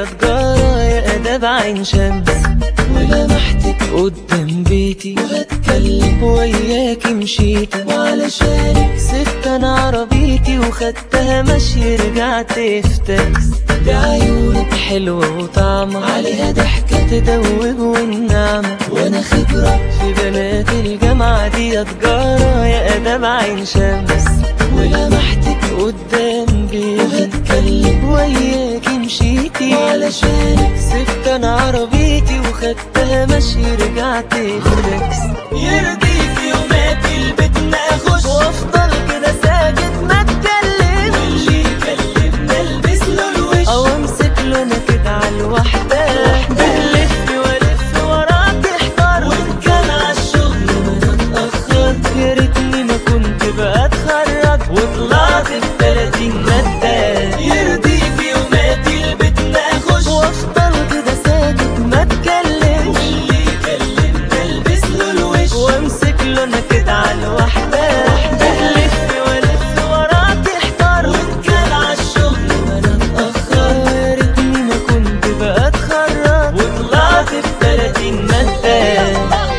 تجارة يا أداب عين شمس ولمحتك قدام بيتي وبتكلم وياكي مشيتي وعلشانك سبت أنا عربيتي وخدتها مشي رجعت في تاكس دي عيونك حلوة وطعمة عليها ضحكة تدوب والنعمة وأنا خبرة في بنات الجامعة دي يا تجارة يا أداب عين شمس ولمحتك قدام بيتي بتكلم وياكي مشيتي وعلشانك سبت أنا عربيتي وخدتها مشي رجعت في تاكس يرضيك يوماتي البيت ما اخش وافضل كده ساكت ما اتكلم واللي يكلمنا البس له الوش او امسك له انا كده على الوحده بلف والف وراك احتار وان كان عالشغل وانا اتاخرت يا ريتني ما كنت بقى اتخرج وطلعت ب 30 ماده يرضيك يوماتي البيت ما اخش وافضل كده ساكت ما اتكلم واللي يكلمنا البس له الوش وامسك له انا كده على الوحده بلف والف وراك احتار وان كان عالشغل وانا اتاخر يا ريتني ما كنت بقى اتخرج وطلعت ب 30 ماده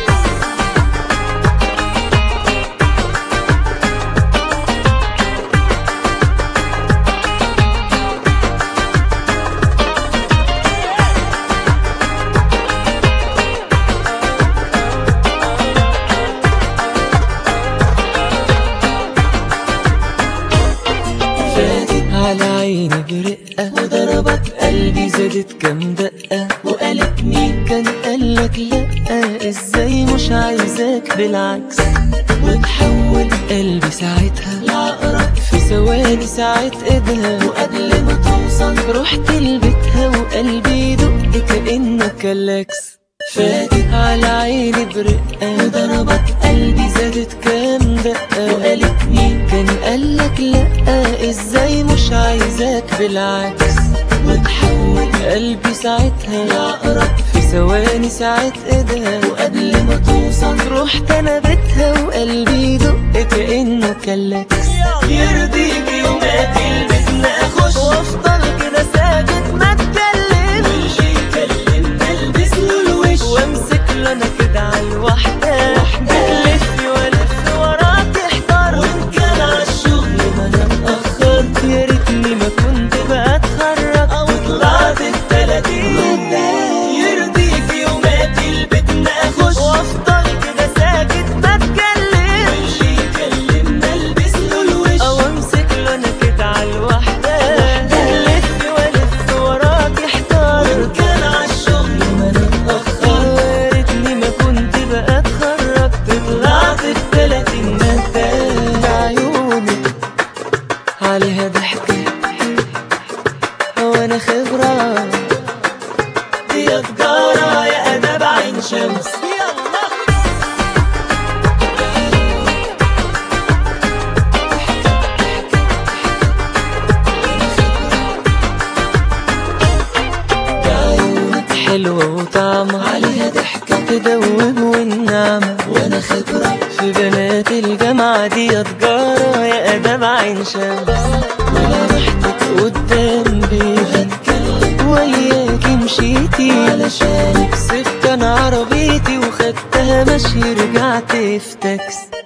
فاتت على عيني برقة وضربت قلبي زادت كام دقة وقالت مين كان قالك لأ ازاي مش عايزاك بالعكس وتحول قلبي ساعتها لعقرب في ثواني ساعة ايدها وقبل ما توصل رحت لبيتها وقلبي يدق كأنه كلاكس فاتت على عيني برقة وضربت قلبي زادت كام دقة وقالت مين كان قالك لأ ازاي مش عايزاك بالعكس وتحول قلبي ساعتها لعقرب في ثواني ساعة ايدها وقبل ما توصل رحت انا بيتها وقلبي يدق كأنه كلاكس يرضيك يوماتي البيت ما اخش وافضل كده ساكت ما اتكلم واللي يكلمنا البس له الوش وامسك له انا كده على الوحده الف والف وراك احتار وان كان عالشغل ما انا اتاخرت يا ريتني ما كنت بقى اتخرج او طلعت التلاتين يرضيك يوماتي البيت ما اخش وافضل كده ساكت ما اتكلم واللي يكلمنا البس له الوش او امسك له انا كده على الوحده الف والف وراك احتار وان كان عالشغل ما انا اتاخرت يا ريتني ما كنت بقى اتخرجت طلعت التلاتين مادة عيونك عليها ضحكة وانا خبرة دي يا تجارة يا أداب عين شمس عيونك حلوة وطعمة عليها ضحكة تدوب والنعمة وانا خبرة في بنات الجامعة دي يا تجارة يا أداب عين شمس ولمحتك قدام بيتي وياكي مشيتي علشانك سبت انا عربيتي وخدتها مشي رجعت في تاكس